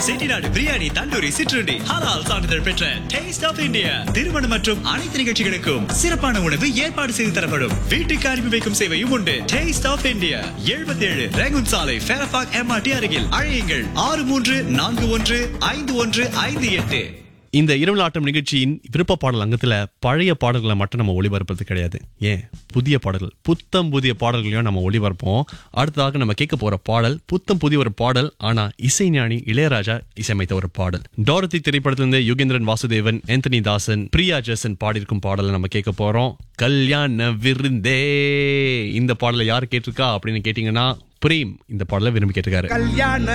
செட்டிநாடு பிரியாணி தந்தூரி சிற்றுண்டி ஹலால் சான்றிதழ் பெற்ற டேஸ்ட் ஆஃப் இந்தியா திருமணம் மற்றும் அனைத்து நிகழ்ச்சிகளுக்கும் சிறப்பான உணவு ஏற்பாடு செய்து தரப்படும் வீட்டுக்கு அனுப்பி வைக்கும் சேவையும் உண்டு டேஸ்ட் ஆஃப் இந்தியா எழுபத்தி ஏழு ரேகுன் சாலை ஃபேரபாக் எம்ஆர்டி அருகில் அழையுங்கள் ஆறு மூன்று நான்கு ஒன்று ஐந்து ஒன்று ஐந்து எட்டு இந்த இரவு ஆட்டம் நிகழ்ச்சியின் விருப்ப பாடல் அங்கத்துல பழைய பாடல்களை மட்டும் நம்ம ஒளிபரப்புறது கிடையாது ஏன் புதிய பாடல்கள் புத்தம் புதிய பாடல்களையும் நம்ம ஒளிபரப்போம் அடுத்ததாக நம்ம கேட்க போற பாடல் புத்தம் புதிய ஒரு பாடல் ஆனா இசைஞானி இளையராஜா இசையமைத்த ஒரு பாடல் டாரதி திரைப்படத்திலிருந்து யுகேந்திரன் வாசுதேவன் ஆந்தனி தாசன் பிரியா ஜெசன் பாடியிருக்கும் பாடலை நம்ம கேட்க போறோம் கல்யாண விருந்தே இந்த பாடலை யார் கேட்டிருக்கா அப்படின்னு கேட்டீங்கன்னா பிரேம் இந்த பாடலை விரும்பி கேட்டிருக்காரு கல்யாண